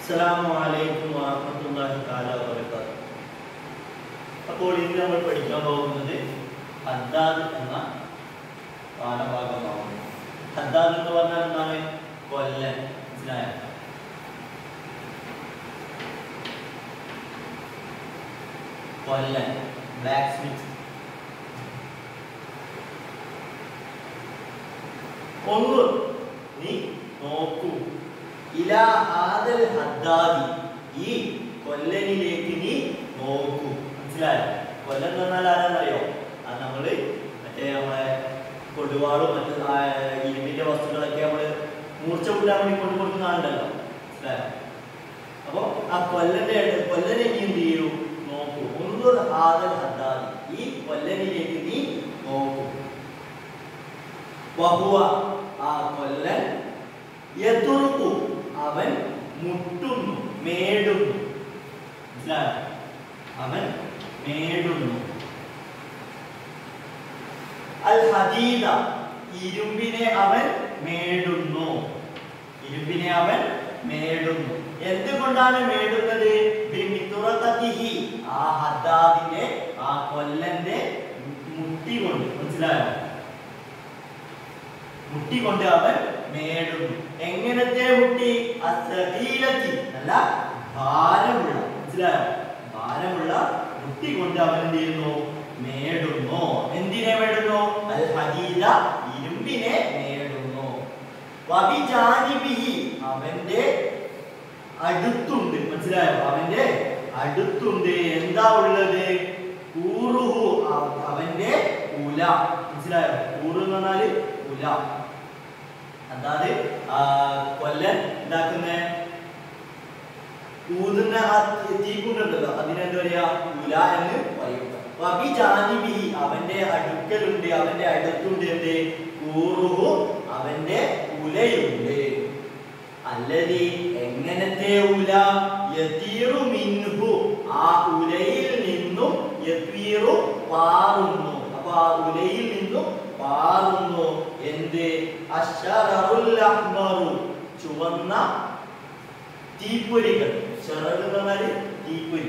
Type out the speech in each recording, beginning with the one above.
അസ്സലാമു അലൈക്കും വറഹ്മത്തുള്ളാഹി തആല വബറകാതുഹു അപ്പോൾ ഇന്ന് നമ്മൾ പഠിക്കാൻ പോകുന്നത് ഹദ്ദാദ് എന്ന പാഠഭാഗമാണ് ഹദ്ദാദ് എന്ന് പറഞ്ഞാൽ എന്താണ് കൊല്ലൻ മനസ്സിലായോ കൊല്ലൻ ബ്ലാക്ക് സ്മിത്ത് ഒന്ന് നീ നോക്കൂ ഇലാ ഹാദൽ ഹദ്ദാദി ഈ കൊല്ലനിലേക്ക് നീ നോക്കൂ മനസ്സിലായോ കൊല്ലൻ എന്ന് പറഞ്ഞാൽ ആരാന്നറിയോ അത് നമ്മള് മറ്റേ നമ്മളെ കൊടുവാളും മറ്റു ആ, ഇരുമ്പിന്റെ വസ്തുക്കളൊക്കെ നമ്മള് മൂർച്ച കൂട്ടാൻ വേണ്ടി കൊണ്ടു കൊടുക്കുന്നതാണല്ലോ മനസ്സിലായോ അപ്പൊ ആ കൊല്ലന്റെ അടുത്ത് കൊല്ലനെ നീ എന്ത് ചെയ്യൂ നോക്കൂ ഒന്നും ഹാദൽ ഹദ്ദാദി ഈ കൊല്ലനിലേക്ക് നീ നോക്കൂ വഹുവ ആ കൊല്ലൻ യതുർക്കു അവൻ മുട്ടുന്നു മേടുന്നു മനസ്സിലായോ അവൻ മേടുന്നു അൽ ഹദീദ ഇരുമ്പിനെ അവൻ മേടുന്നു ഇരുമ്പിനെ അവൻ മേടുന്നു എന്തുകൊണ്ടാണ് മേടുന്നത് ബിമിതുറഖതിഹി ആ ഹദ്ദാദിന്റെ ആ കൊല്ലന്റെ മുട്ടി കൊണ്ട് മനസ്സിലായോ മുട്ടി കൊണ്ട് അവൻ മേടുന്നു എങ്ങനത്തെ മുട്ടി അസഹീലത്തി അല്ല ഭാരമുള്ള മനസ്സിലായോ ഭാരമുള്ള മുട്ടി കൊണ്ട് അവൻ എന്ത് ചെയ്യുന്നു മേടുന്നു എന്തിനെ മേടുന്നു അൽ ഹദീദ ഇരുമ്പിനെ മേടുന്നു വബിജാനിബിഹി അവന്റെ അടുത്തുണ്ട് മനസ്സിലായോ അവന്റെ അടുത്തുണ്ട് എന്താ ഉള്ളത് കൂറുഹു അവ- അവന്റെ കുല മനസ്സിലായോ കൂറ് എന്ന് പറഞ്ഞാല് കുല അതായത് ആ, കൊല്ലൻ ഉണ്ടാക്കുന്ന ഊതുന്ന ആ തീക്കുണ്ടല്ലോ അതിനെന്താ പറയാ കുല എന്ന് പറയും വബിജാനിബി അവന്റെ അടുക്കലുണ്ട് അവന്റെ അടുത്തുണ്ട് എന്ത് കൂറുഹു അവന്റെ കുലയുണ്ട് അല്ലതി എങ്ങനത്തെ ഉല യതീറു മിൻഹു ആ ഉലയിൽ നിന്നും യതീറു പാറുന്നു അപ്പൊ ആ ഉലയിൽ നിന്നും പാറുന്നു എന്ത് അശ്ശററുൽ അഹ്മറു ചുവന്ന തീപ്പൊരികൾ ഷറർ എന്ന് പറഞ്ഞാല് തീപ്പൊരി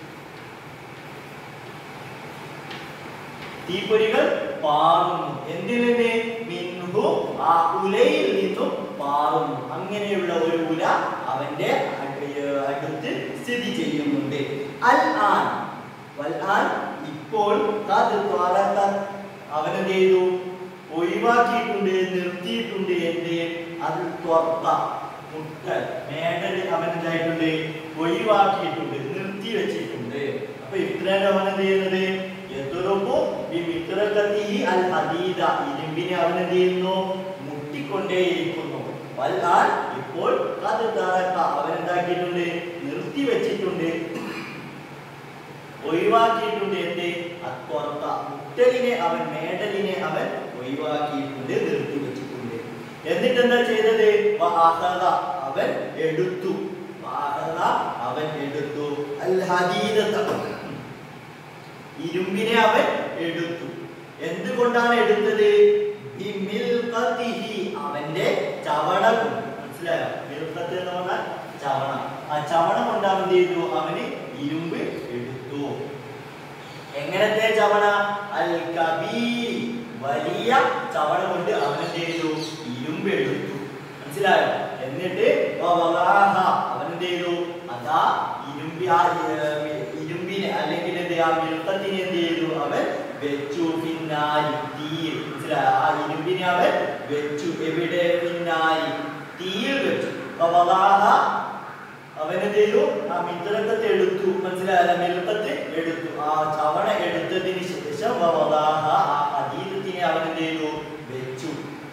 തീപ്പൊരികൾ പാറുന്നു എന്തിൽ നിന്ന് മിൻഹു ആ ഉലയിൽ നിന്നും പാറുന്നു അങ്ങനെയുള്ള ഒരു ഉല അവന്റെ അട്- ഏർ അടുത്ത് സ്ഥിതി ചെയ്യുന്നുണ്ട് അൽ ആൻ വൽ ആൻ ഇപ്പോൾ ഖദ് ത്വറക അവനെന്ത് ചെയ്തു ഒഴിവാക്കിയിട്ടുണ്ട് നിർത്തിയിട്ടുണ്ട് എന്ത് അത് ത്വർത്ത മുട്ടൽ മേടൽ അവൻ എന്തായിട്ടുണ്ട് ഒഴിവാക്കിയിട്ടുണ്ട് നിർത്തി വെച്ചിട്ടുണ്ട് അപ്പൊ ഇത്രയാണ് അവൻ എന്ത് ചെയ്യുന്നത് എതുറുമ്പോ ഈ മിത്രകത്തിഹി അൽ ഹദീദ ഇരുമ്പിനെ അവൻ എന്ത് ചെയ്യുന്നു മുട്ടിക്കൊണ്ടേയിരിക്കുന്നു വല്ലാൽ ഇപ്പോൾ അത് തറക്ക അവൻ എന്താക്കിയിട്ടുണ്ട് നിർത്തി വെച്ചിട്ടുണ്ട് ഒഴിവാക്കിയിട്ടുണ്ട് എന്ത് അത്വർത്ത മുട്ടലിനെ അവൻ മേടലിനെ അവൻ ഒഴിവാക്കിയിട്ടുണ്ട് നിർത്തി വെച്ചിട്ടുണ്ട് എന്നിട്ട് എന്താ ചെയ്തത് വഅഖദ അവൻ എടുത്തു വഅഖദ അവൻ എടുത്തു അൽ ഹദീദത ഇരുമ്പിനെ അവൻ എടുത്തു എന്തുകൊണ്ടാണ് എടുത്തത് ബിമിൽഖതിഹി അവന്റെ ചവണ കൊണ്ട് മനസ്സിലായോ മിൽഖത്ത് എന്ന് പറഞ്ഞാൽ ചവണ ആ ചവണ കൊണ്ട് അവൻ എന്ത് ചെയ്തു അവന് ഇരുമ്പ് എടുത്തു എങ്ങനത്തെ ചവണ അൽ കബീരി വലിയ ചവണ കൊണ്ട് അവൻ എന്ത് ചെയ്തു ഇരുമ്പ് എടുത്തു മനസ്സിലായോ എന്നിട്ട് വവലാഹ അവൻ എന്ത് ചെയ്തു അതാ ഇരുമ്പി ആ ഏർ, ഇരുമ്പിനെ അല്ലെങ്കിൽ എന്ത് ആ മിൽക്കത്തിനെ എന്ത് ചെയ്തു അവൻ വെച്ചു പിന്നാരി തീയിൽ മനസ്സിലായോ ആ ഇരുമ്പിനെ അവൻ വെച്ചു എവിടെ പിന്നാരി തീയിൽ വെച്ചു വവലാഹ അവൻ എന്ത് ചെയ്തു ആ മിത്രക്കത്തെ എടുത്തു മനസ്സിലായ മിൽക്കത്ത് എടുത്തു ആ ചവണ എടുത്തതിന് ശേഷം വവലാഹ ആ അതീതത്തിനെ അവൻ എന്ത് ചെയ്തു വെച്ചു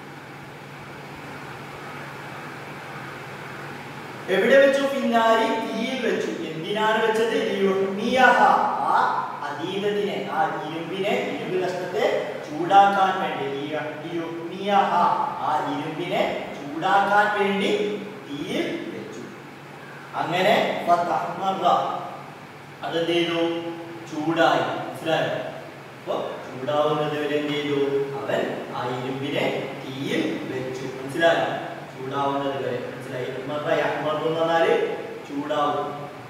എവിടെ വെച്ചു പിന്നാരി തീയിൽ വെച്ചു എന്തിനാണ് വെച്ചത് ലിയുഹ്മിയഹ. ആ അതീതത്തിനെ ആ ഇരുമ്പിനെ ഇരുമ്പ് കഷ്ണത്തെ ചൂടാക്കാൻ വേണ്ടി ലിയ- ലിയുഹ്മിയഹ. ആ ഇരുമ്പിനെ ചൂടാക്കാൻ വേണ്ടി തീയിൽ വെച്ചു അങ്ങനെ ഫതഹ്മറ. അതെന്ത് ചെയ്തു ചൂടായി മനസ്സിലായോ അപ്പൊ ചൂടാവുന്നത് വരെ എന്ത് ചെയ്തു അവൻ ആ ഇരുമ്പിനെ തീയിൽ വെച്ചു മനസ്സിലായോ ചൂടാവുന്നത് വരെ മനസ്സിലായി ഇഹ്മറ യഹ്മറു എന്ന് പറഞ്ഞാല് ചൂ ചൂടാവും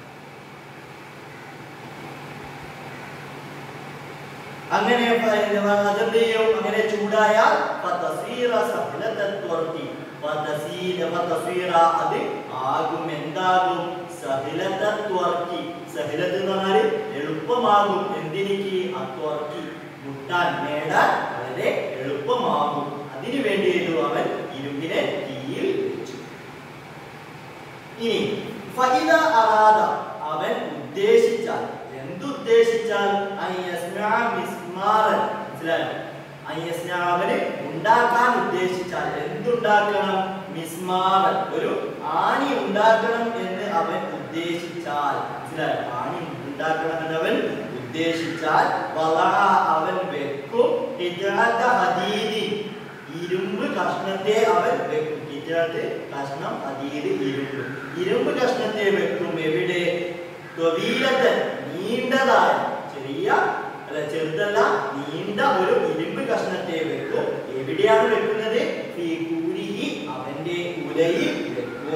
അങ്ങനെ പ- അതെന്ത് ചെയ്യും അങ്ങനെ ചൂടായാൽ ഫതസീറ സഹലത്തൻ തുറക്കി ഫതസീല ഫതസീറ അത് ആകും എന്താകും സഹിലത്തൻ തുറക്കി സഹിലത്ത് എന്ന് പറഞ്ഞാൽ എളുപ്പമാകും എന്തിനിക്ക് അത്വർക്കി മുട്ടാൻ നേടാൻ വളരെ എളുപ്പമാകും അതിനു വേണ്ടിയിട്ട് അവൻ ഇരുമ്പിനെ തീയിൽ വെച്ചു ഇനി ഫൈദ അറാദ അവൻ ഉദ്ദേശിച്ചാൽ എന്തുദ്ദേശിച്ചാൽ അയ്യസ്നാ മിസ്മാറൻ മനസ്സിലായോ അയ്യസ്നാ അവന് ഉണ്ടാക്കാൻ ഉദ്ദേശിച്ചാൽ എന്തുണ്ടാക്കണം മിസ്മാറൻ ഒരു ആണി ഉണ്ടാക്കണം എന്ന് അവൻ ഉദ്ദേശിച്ചാൽ മനസ്സിലായോ ആണി ഉണ്ടാക്കണം എന്ന് അവൻ ഉദ്ദേശിച്ചാൽ വള അവൻ വെക്കും ഹിജറത ഹദീദി ഇരുമ്പ് കഷ്ണത്തെ അവൻ വെക്കും ഹിജറത്ത് കഷ്ണം ഹദീദ് ഇരുമ്പ് ഇരുമ്പ് കഷ്ണത്തെ വെക്കും എവിടെ ത്വബീലത്തൻ നീണ്ടതായ ചെറിയ അല്ല ചെറുതല്ല നീണ്ട ഒരു ഇരുമ്പ് കഷ്ണത്തെ വെക്കും എവിടെയാണ് വെക്കുന്നത് ഫീ കൂരിഹി അവന്റെ ഉലയിൽ വെക്കും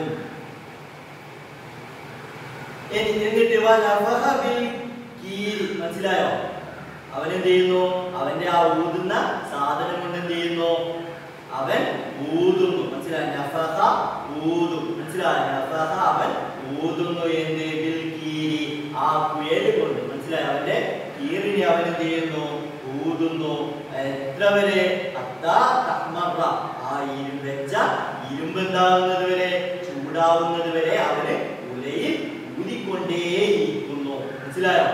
ഇനി എന്നിട്ട് വനഫഹ ബിൽ കീരി മനസ്സിലായോ അവൻ എന്ത് ചെയ്യുന്നു അവന്റെ ആ ഊതുന്ന സാധനം കൊണ്ട് എന്ത് ചെയ്യുന്നു അവൻ ഊതുന്നു മനസ്സിലായോ നഫഹ ഊതും മനസ്സിലായോ നഫഹ അവൻ ഊതുന്നു എന്ത് ബിൽ കീരി ആ കുയല് കൊണ്ട് മനസ്സിലായോ അവന്റെ കീറിനെ അവൻ എന്ത് ചെയ്യുന്നു ഊതുന്നു എത്ര വരെ അത്താ തഹ്മറ ആ ഇരുമ്പ് വെച്ച ഇരുമ്പ് എന്താവുന്നത് വരെ ചൂടാവുന്നത് വരെ അവന് ഉലയിൽ ഊതിക്കൊണ്ടേയിരിക്കുന്നു മനസ്സിലായോ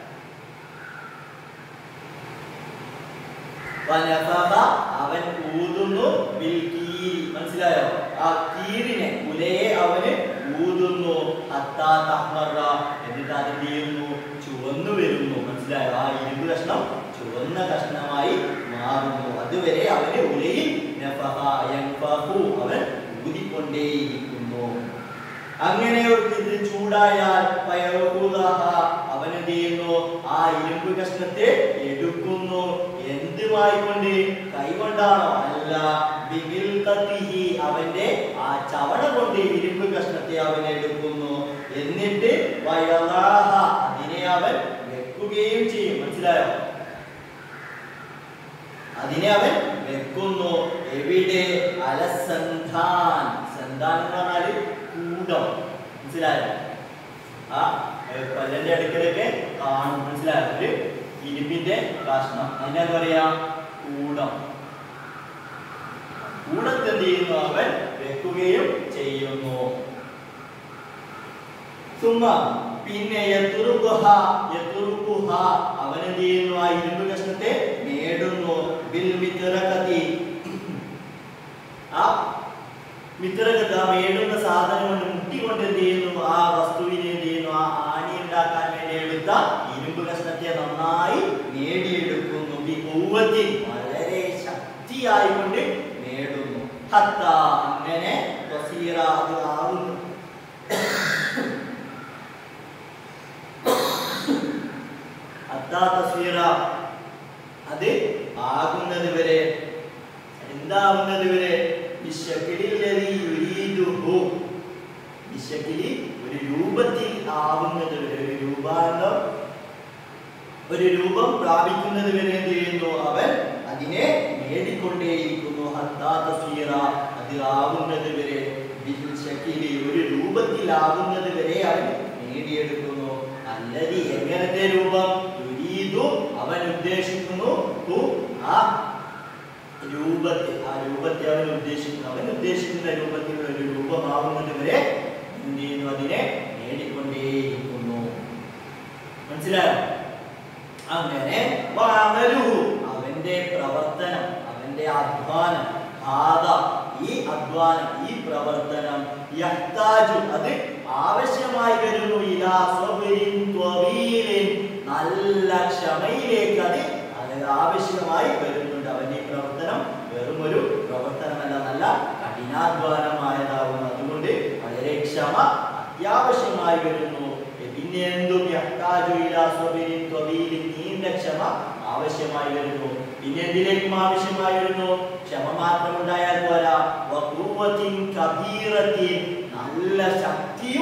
വനഫഹ അവൻ ഊതുന്നു ബിൽ കീരി മനസ്സിലായോ ആ കീറിനെ ഉലയെ അവന് ഊതുന്നു ഹത്താ തഹ്മറ എന്നിട്ട് അതെന്ത് ചെയ്യുന്നു ചുവന്നു വരുന്നു മനസ്സിലായോ ആ ഇരുമ്പ് കഷ്ണം ചുവന്ന കഷ്ണമായി മാറുന്നു അതുവരെ അവന് ഉലയിൽ നഫഹ യൻഫഹു അവൻ ഊതിക്കൊണ്ടേയിരിക്കുന്നു അങ്ങനെ ഒരു ഇത് ചൂടായാൽ ഫയറൂദഹ അവൻ എന്ത് ചെയ്യുന്നു ആ ഇരുമ്പ് കഷ്ണത്തെ എടുക്കുന്നു എന്തുമായി കൊണ്ട് കൈകൊണ്ടാണോ അല്ല ബിമിൽഖത്തിഹി അവന്റെ ആ ചവണ കൊണ്ട് ഇരുമ്പ് കഷ്ണത്തെ അവൻ എടുക്കുന്നു എന്നിട്ട് വയലാഹ അതിനെ അവൻ വെക്കുകയും ചെയ്യും മനസ്സിലായോ അതിനെ അവൻ വെക്കുന്നു എവിടെ അലസന്ധാൻ സന്ധാൻ എന്ന് പറഞ്ഞാല് കൂടം മനസ്സിലായോ ആ ഏ, പല്ലിന്റെ അടുക്കലൊക്കെ കാണും മനസ്സിലായോ ഒരു ഇരുമ്പിന്റെ കഷ്ണം അതിനെ എന്താ പറയാ കൂടം കൂടത്ത് എന്ത് ചെയ്യുന്നു അവൻ വെക്കുകയും ചെയ്യുന്നു സുമ പിന്നെ യതുറുഖ യതുറുഖ അവൻ എന്ത് ചെയ്യുന്നു ആ ഇരുമ്പ് കഷ്ണത്തെ നേടുന്നു ബിൽ മിത്രകതി ആ മിത്രകത്ത് ആ മേടുന്ന സാധനം കൊണ്ട് മുട്ടി കൊണ്ട് എന്ത് ചെയ്യുന്നു ആ വസ്തുവിനെ എന്ത് ചെയ്യുന്നു ആ ആണി ഉണ്ടാക്കാൻ വേണ്ടി എടുത്ത ഇരുമ്പ് കഷ്ണത്തെ നന്നായി നേടിയെടുക്കുന്നു ബി ഖുവ്വത്തിൻ വളരെ ശക്തിയായിക്കൊണ്ട് നേടുന്നു ഹത്ത അങ്ങനെ വസീറ അത് ആവുന്നു ഹത്താ തസ്വീറ അത് ആകുന്നത് വരെ എന്താവുന്നത് വരെ ബിശക്കിലില്ലതി യുരീദുഹു ബിശക്കിലി ഒരു രൂപത്തിൽ ആവുന്നത് വരെ ഒരു രൂപാന്തം ഒരു രൂപം പ്രാപിക്കുന്നത് വരെ എന്ത് ചെയ്യുന്നു അവൻ അതിനെ നേടിക്കൊണ്ടേയിരിക്കുന്നു ഹത്താ തസ്വീറ അത് ആവുന്നത് വരെ ബിശക്കിലി ഒരു രൂപത്തിലാവുന്നത് വരെ അവൻ നേടിയെടുക്കുന്നു അല്ലതി എങ്ങനത്തെ രൂപം യുരീദു അവൻ ഉദ്ദേശിക്കുന്നു ഹു ആ രൂപത്തെ ആ രൂപത്തെ അവൻ ഉദ്ദേശിക്കുന്നു അവൻ ഉദ്ദേശിക്കുന്ന രൂപത്തിൽ ഒരു രൂപമാവുന്നത് വരെ എന്ത് ചെയ്യുന്നു അതിനെ നേടിക്കൊണ്ടേയിരിക്കുന്നു മനസ്സിലായോ അങ്ങനെ വഅമലുഹു അവന്റെ പ്രവർത്തനം അവന്റെ അധ്വാനം ആദ ഈ അധ്വാനം ഈ പ്രവർത്തനം യഹ്താജു അത് ആവശ്യമായി വരുന്നു ഇലാ സ്വബരിൻ ത്വബീലിൻ നല്ല ക്ഷമയിലേക്ക് അത് അത് ആവശ്യമായി വരുന്നുണ്ട് അവന്റെ ഈ പ്രവർത്തനം വെറും ഒരു പ്രവർത്തനമല്ല നല്ല കഠിനാധ്വാനമായതാകുന്നു അതുകൊണ്ട് വളരെ ക്ഷമ അത്യാവശ്യമായി വരുന്നു പിന്നെ എന്തും യഹ്താജു ഇലാ സ്വബരിൻ ത്വബീലിൻ നീണ്ട ക്ഷമ ആവശ്യമായി വരുന്നു പിന്നെ എന്തിലേക്കും ആവശ്യമായി വരുന്നു ക്ഷമ മാത്രം ഉണ്ടായാൽ പോരാ വഖുവ്വത്തിൻ കബീറത്തിൻ നല്ല ശക്തിയും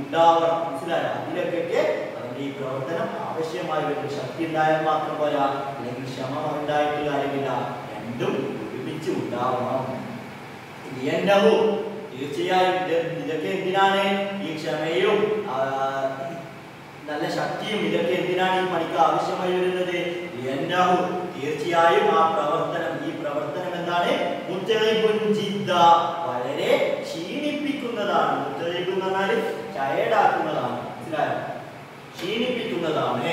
ഉണ്ടാവണം മനസ്സിലായോ അതിലൊക്കെ അവന്റെ ഈ പ്രവർത്തനം ആവശ്യമായി വരുന്ന ശക്തി ഉണ്ടായാൽ മാത്രം പോരാ അല്ലെങ്കിൽ ക്ഷമ ഉണ്ടായിട്ട് കാര്യമില്ല രണ്ടും ഒരുമിച്ച് ഉണ്ടാവണം ലിയന്നഹു തീർച്ചയായും ഇത് ഇതൊക്കെ എന്തിനാണ് ഈ ക്ഷമയും ആ, നല്ല ശക്തിയും ഇതൊക്കെ എന്തിനാണ് ഈ പണിക്ക് ആവശ്യമായി വരുന്നത് ലിയന്നഹു തീർച്ചയായും ആ പ്രവർത്തനം ഈ പ്രവർത്തനം എന്താണ് മുത്തലിബുൻ ജിദ്ദ വളരെ ക്ഷീണിപ്പിക്കുന്നതാണ് മുത്തലിബ് എന്ന് പറഞ്ഞാൽ ടയർഡാക്കുന്നതാണ് മനസ്സിലായോ ക്ഷീണിപ്പിക്കുന്നതാണ്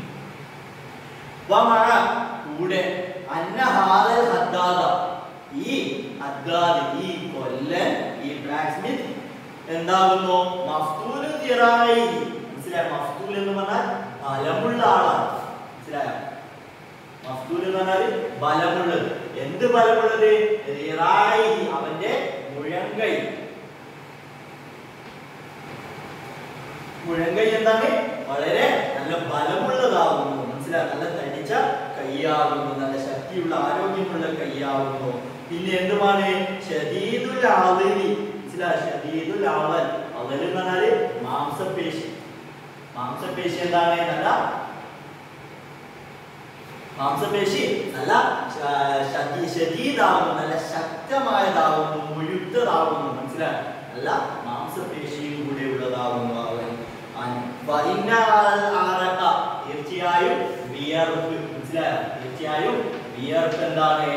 വമഅ കൂടെ അന്ന ഹാദൽ ഹദ്ദാദ ഈ ഹദ്ദാദ് ഈ കൊല്ലൻ ഈ ബ്ലാക്ക് സ്മിത്ത് എന്താകുന്നു മഫ്തൂല് ദിറായി മനസ്സിലായോ മഫ്തൂൽ എന്ന് പറഞ്ഞാൽ ബലമുള്ള ആളാണ് മനസ്സിലായോ മഫ്തൂൽ എന്ന് പറഞ്ഞാൽ ബലമുള്ളത് എന്ത് ബലമുള്ളത് ദിറായി അവന്റെ മുഴങ്കൈ മുഴങ്കൈ എന്താണ് വളരെ നല്ല ബലമുള്ളതാകുന്നു മനസ്സിലായി നല്ല തടിച്ച കൈയാകുന്നു നല്ല ശക്തിയുള്ള ആരോഗ്യമുള്ള കൈയാകുന്നു പിന്നെ എന്തുമാണ് ഷദീദുൽ ആവലി മനസ്സിലായി ഷദീദുൽ ആവൽ അവൽ എന്ന് പറഞ്ഞാല് മാംസപേശി മാംസപേശി എന്താണ് നല്ല മാംസപേശി നല്ല ശ- ശദീ- ശദീദാകുന്നു നല്ല ശക്തമായതാകുന്നു മുഴുത്തതാകുന്നു മനസ്സിലായി നല്ല മാംസപേശിയും കൂടെ ഉള്ളതാകുന്നു അവൻ അൻ- ഫഇന്ന അൽ അറഖ, തീർച്ചയായും വിയർപ്പ് മനസ്സിലായോ തീർച്ചയായും വിയർപ്പ് എന്താണ്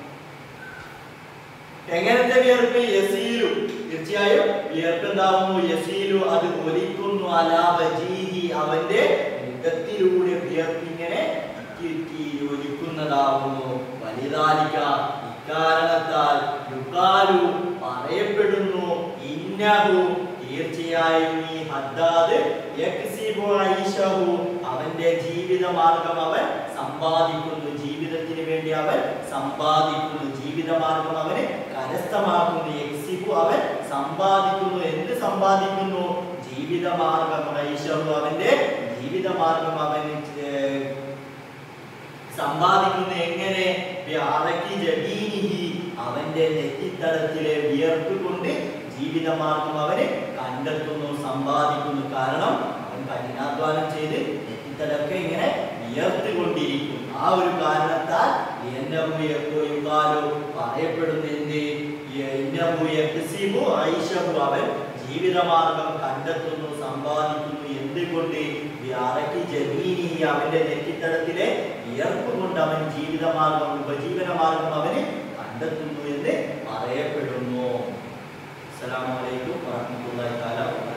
എങ്ങനത്തെ വിയർപ്പ് യസീലു തീർച്ചയായും വിയർപ്പ് എന്താവുന്നു യസീലു അത് ഒലിക്കുന്നു അലാ വജീഹി അവന്റെ മുഖത്തിലൂടെ വിയർപ്പ് ഇങ്ങനെ ഇറ്റി ഇറ്റി ഒലിക്കുന്നതാവുന്നു വലുതാലിക്ക ഇക്കാരണത്താൽ യുക്കാലു പറയപ്പെടുന്നു ഇന്നഹു തീർച്ചയായും ഈ ഹദ്ദാദ് യക്സിബു ഐശഹു അവന്റെ ജീവിത മാർഗം അവൻ സമ്പാദിക്കുന്നു ജീവിതത്തിന് വേണ്ടി അവൻ സമ്പാദിക്കുന്നു ജീവിത മാർഗം അവന് കരസ്ഥമാക്കുന്നു യക്സിബു അവൻ സമ്പാദിക്കുന്നു എന്ത് സമ്പാദിക്കുന്നു ജീവിത മാർഗം ഐശഹു അവന്റെ ജീവിത മാർഗം അവൻ ഏർ, സമ്പാദിക്കുന്നു എങ്ങനെ വ്യാറക്കി ജബീനിഹി അവന്റെ നെറ്റിത്തടത്തിലെ വിയർപ്പ് കൊണ്ട് ജീവിതമാർഗം അവന് കണ്ടെത്തുന്നു സമ്പാദിക്കുന്നു കാരണം അവൻ കഠിനാധ്വാനം ചെയ്ത് നെറ്റിത്തടൊക്കെ ഇങ്ങനെ വിയർത്ത് കൊണ്ടിരിക്കും ആ ഒരു കാരണത്താൽ യുകാലോ പറയപ്പെടുന്നു എന്ത് ഇന്നഹു യക്സിബു ഐശഹു അവൻ ജീവിതമാർഗം കണ്ടെത്തുന്നു സമ്പാദിക്കുന്നു എന്തുകൊണ്ട് വ്യാറക്കി ജമീനി അവന്റെ നെറ്റിത്തടത്തിലെ വിയർപ്പ് കൊണ്ട് അവൻ ജീവിതമാർഗം ഉപജീവന മാർഗം അവന് കണ്ടെത്തുന്നു എന്ന് പറയപ്പെടുന്നു അസ്സലാമു അലൈക്കും വറഹ്മത്തുള്ളാഹി തആല വബറകാതുഹു